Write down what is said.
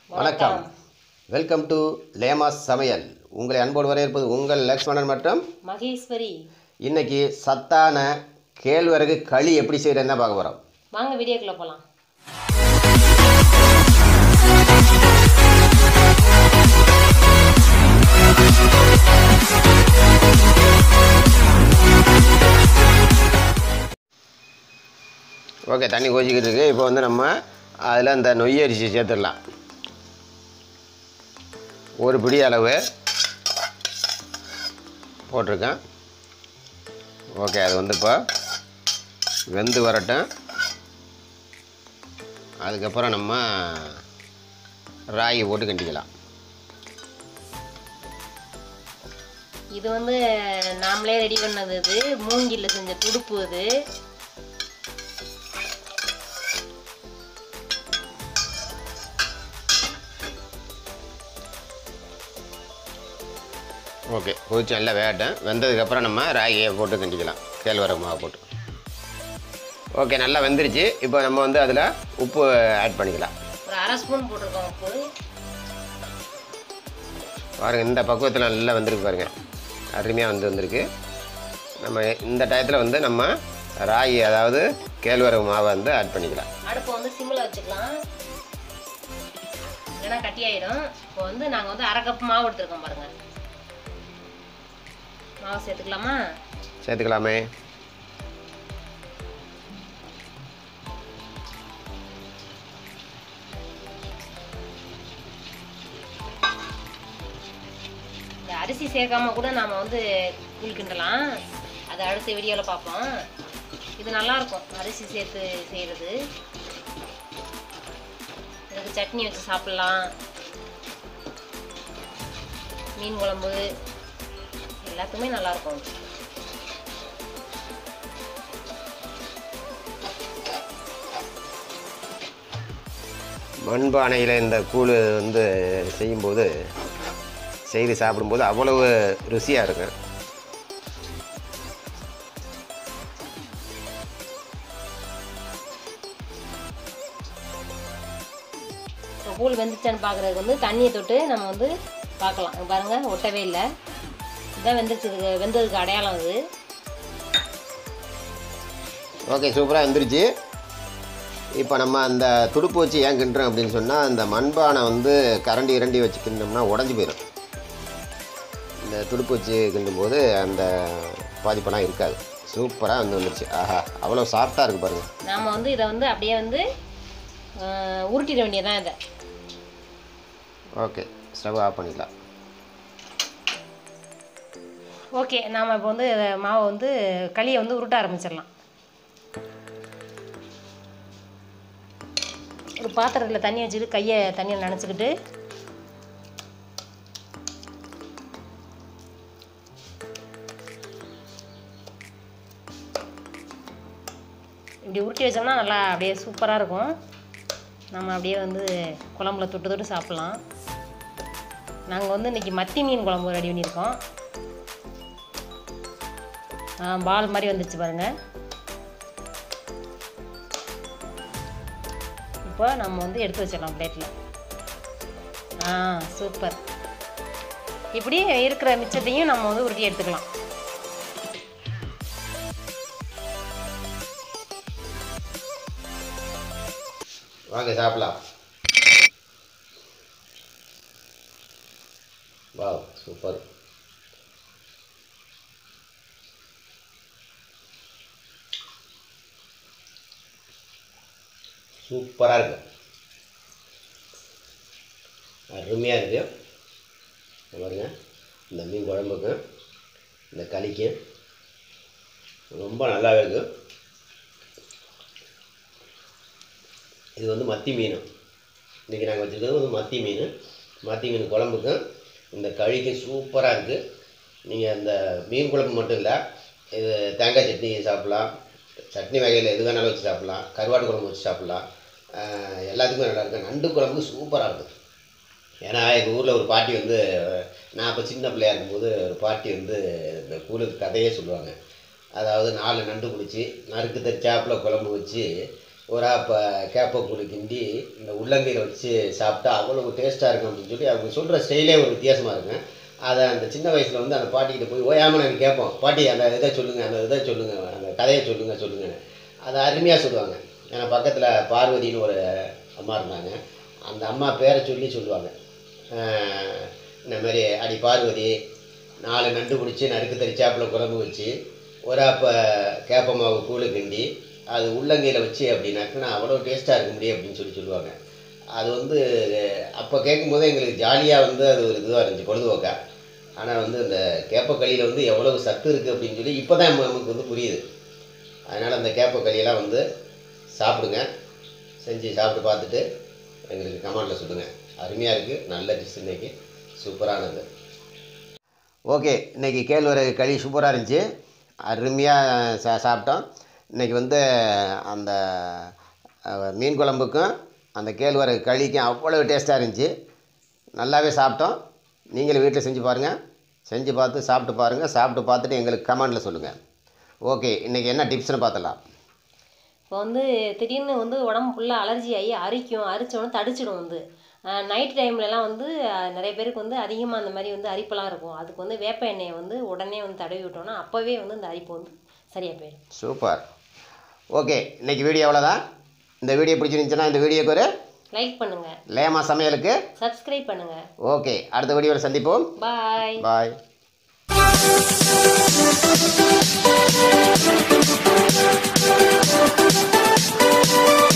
வணக்கம் welcome to லேமாஸ் சமையல் உங்களை அன்போடு வரவேற்பது உங்கள் லக்ஷ்மணன் மற்றும் மகேஸ்வரி இன்னைக்கு சத்தான கேழ்வரகு களி எப்படி செய்கிறேன்னு தான் பார்க்க போகிறோம் வாங்க வீடியோக்குள்ள போகலாம் ஓகே தண்ணி கொதிக்கிட்டு இருக்கு இப்போ வந்து நம்ம அதில் இந்த நொய் அரிசி சேர்த்துடலாம் ஒரு பிடி அளவு போட்டிருக்கேன் ஓகே அது வந்து இப்போ வெந்து வரட்டும் அதுக்கப்புறம் நம்ம ராகி போட்டு கிண்டிக்கலாம் இது வந்து நாமளே ரெடி பண்ணது இது மூங்கில்ல செஞ்ச துடுப்பு இது ஓகே கொதிச்சு நல்லா வேகட்டும் வெந்ததுக்கப்புறம் நம்ம ராகியை போட்டு கிண்டிக்கலாம் கேழ்வரகு மாவு போட்டு ஓகே நல்லா வெந்துருச்சு இப்போ நம்ம வந்து அதில் உப்பு ஆட் பண்ணிக்கலாம் ஒரு அரை ஸ்பூன் போட்டிருக்கோம் உப்பு பாருங்கள் இந்த பக்குவத்தில் நல்லா வந்திருக்கு பாருங்கள் அருமையாக வந்து வந்திருக்கு நம்ம இந்த டயத்தில் வந்து நம்ம ராகி அதாவது கேழ்வரகு மாவை வந்து ஆட் பண்ணிக்கலாம் அடுப்பை வந்து சிம்மில் வச்சுக்கலாம் இல்லைன்னா கட்டி ஆயிடும் இப்போ வந்து நாங்கள் வந்து அரை கப் மாவு எடுத்துருக்கோம் பாருங்க மாவு சேர்த்துக்கலாமா சேர்த்துக்கலாமே இந்த அரிசி சேர்க்காம கூட நாம வந்து கூழ் கிண்டலாம் அது அடுத்த வீடியோவில் பார்ப்போம் இது நல்லா இருக்கும் அரிசி சேர்த்து செய்கிறது இதுக்கு சட்னி வச்சு சாப்பிட்லாம் மீன் குழம்பு எல்லாத்துக்குமே நல்லா இருக்கும் மண்பானையில் இந்த கூழ் வந்து செய்யும்போது செய்து சாப்பிடும்போது அவ்வளவு ருசியாக இருக்கும் இப்போ கூழ் வெந்துச்சான்னு பார்க்குறதுக்கு வந்து தண்ணியை தொட்டு நம்ம வந்து பார்க்கலாம் இங்க பாருங்க ஒட்டவே இல்லை இதான் வெந்துச்சு வெந்ததுக்கு அடையாளம் இது ஓகே சூப்பராக வந்துருச்சு இப்போ நம்ம அந்த துடுப்பு வச்சு ஏன் கிண்டுறோம் அப்படின்னு சொன்னால் அந்த மண்பானை வந்து கரண்டி இரண்டி வச்சு கிண்டோம்னா உடஞ்சி போயிடும் இந்த துடுப்பு வச்சு கிண்டும்போது அந்த பாதிப்பெல்லாம் இருக்காது சூப்பராக வந்து வந்துருச்சு ஆஹா அவ்வளோ சாஃப்டாக இருக்குது பாருங்கள் நாம் வந்து இதை வந்து அப்படியே வந்து ஆஹ், உருட்டிட வேண்டியதான் இதை ஓகே ஸ்டவ் ஆஃப் பண்ணிக்கலாம் ஓகே நாம் இப்போ வந்து இதை மாவை வந்து களியை வந்து உருட்ட ஆரம்பிச்சிடலாம் ஒரு பாத்திரத்தில் தண்ணி வச்சுட்டு கையை தண்ணியில் நனைச்சிக்கிட்டு இப்படி உருட்டி வச்சோம்னா நல்லா அப்படியே சூப்பராக இருக்கும் நம்ம அப்படியே வந்து குழம்புல தொட்டு தொட்டு சாப்பிட்லாம் நாங்கள் வந்து இன்றைக்கி மத்தி மீன் குழம்பு ரெடி பண்ணியிருக்கோம் ஆ, பால் மாதிரி வந்துச்சு பாருங்க இப்போ நம்ம வந்து எடுத்து வச்சிடலாம் பிளேட்டில் ஆ சூப்பர் இப்படி இருக்கிற மிச்சத்தையும் நம்ம வந்து உருட்டி எடுத்துக்கலாம் வாங்க சாப்பிடலாம் வாவ் சூப்பர் சூப்பராக இருக்கு அருமையாக இருக்கு இங்க பாருங்க இந்த மீன் குழம்புக்கு இந்த களிக்கு ரொம்ப நல்லாவே இருக்கு இது வந்து மத்தி மீன் இன்றைக்கி நாங்கள் வச்சுருக்கிறது வந்து மத்தி மீன் மத்தி மீன் குழம்புக்கு இந்த கழிக்கு சூப்பராக இருக்குது நீங்கள் இந்த மீன் குழம்பு மட்டும் இல்லை இது தேங்காய் சட்னி சாப்பிட்லாம் சட்னி வகையில் எது வேணாலும் வச்சு சாப்பிட்லாம் கருவாட்டு குழம்பு வச்சு சாப்பிட்லாம் ஆஹ் எல்லாத்துக்குமே நல்லா இருக்கும் நண்டு குழம்பு சூப்பராக இருக்கும் ஏன்னா எங்கள் ஊரில் ஒரு பாட்டி வந்து நான் அப்போ சின்ன பிள்ளையா இருக்கும்போது ஒரு பாட்டி வந்து இந்த கூழுக்கு கதையே சொல்லுவாங்க அதாவது நாலு நண்டு பிடிச்சி நறுக்கு தச்சாப்பில் குழம்பு வச்சு ஒரு ஆப்ப கேப்பக்கூழு கிண்டி இந்த உள்ளங்கையில் வச்சு சாப்பிட்டா அவ்வளோ டேஸ்ட்டாக இருக்கும் அப்படின்னு சொல்லி அவங்க சொல்கிற ஸ்டைலே ஒரு வித்தியாசமாக இருக்குங்க அதை அந்த சின்ன வயசில் வந்து அந்த பாட்டிக்கிட்ட போய் ஓயாமல் நாங்கள் கேட்போம் பாட்டி அந்த இதை சொல்லுங்கள் அந்த இதை சொல்லுங்கள் அந்த கதையை சொல்லுங்கள் சொல்லுங்கன்னு அதை அருமையாக சொல்லுவாங்க ஏன்னா பக்கத்தில் பார்வதின்னு ஒரு அம்மா இருந்தாங்க அந்த அம்மா பேரை சொல்லி சொல்லுவாங்க ஆஹ் இந்த மாதிரி அடி பார்வதி நாலு நண்டு பிடிச்சி நறுக்கு தறிச்சாப்பில் குழம்பு வச்சு ஒரு அப்போ கேப்ப மாவு கூழு கிண்டி அது உள்ளங்கையில் வச்சு அப்படின்னாக்கா அவ்வளோ டேஸ்ட்டாக இருக்க முடியும் அப்படின்னு சொல்லி சொல்லுவாங்க அது வந்து அப்போ கேட்கும்போது எங்களுக்கு ஜாலியாக வந்து அது ஒரு இதுவாக இருந்துச்சு பொழுதுபோக்கா ஆனால் வந்து இந்த கேப்பக்களியில் வந்து எவ்வளவு சத்து இருக்குது அப்படின்னு சொல்லி இப்போ தான் நமக்கு வந்து புரியுது அதனால் அந்த கேப்பக்களியெல்லாம் வந்து சாப்பிடுங்க செஞ்சு சாப்பிட்டு பார்த்துட்டு எங்களுக்கு கமெண்டில் சொல்லுங்கள் அருமையாக இருக்குது நல்ல டிஷ் இன்னைக்கு சூப்பரானது ஓகே இன்றைக்கி கேழ்வரகு களி சூப்பராக இருந்துச்சு அருமையாக சா சாப்பிட்டோம் இன்றைக்கி வந்து அந்த அஹ், மீன் குழம்புக்கும் அந்த கேழ்வரகு களிக்கும் அவ்வளோ டேஸ்ட்டாக இருந்துச்சு நல்லாவே சாப்பிட்டோம் நீங்களும் வீட்டில் செஞ்சு பாருங்கள் செஞ்சு பார்த்து சாப்பிட்டு பாருங்கள் சாப்பிட்டு பார்த்துட்டு எங்களுக்கு கமெண்டில் சொல்லுங்கள் ஓகே இன்றைக்கி என்ன டிப்ஸ்னு பார்த்தலாம் இப்போ வந்து திடீர்னு வந்து உடம்பு ஃபுல்லாக அலர்ஜி ஆகி அரிக்கும் அரிச்சோன்னு தடிச்சிடும் வந்து நைட் டைம்லலாம் வந்து அஹ், நிறைய பேருக்கு வந்து அதிகமாக அந்த மாதிரி வந்து அரிப்பெல்லாம் இருக்கும் அதுக்கு வந்து வேப்ப எண்ணெயை வந்து உடனே வந்து தடவி விட்டோம்னா அப்போவே வந்து இந்த அரிப்பு வந்து சரியாக போயிடும் சூப்பர் ஓகே இன்னைக்கு வீடியோ அவ்வளோதான் இந்த வீடியோ பிடிச்சிருந்துச்சுன்னா இந்த வீடியோக்கு ஒரு லைக் பண்ணுங்கள் லேமா சமையலுக்கு சப்ஸ்கிரைப் பண்ணுங்கள் ஓகே அடுத்த வீடியோவில் சந்திப்போம் பாய் பாய்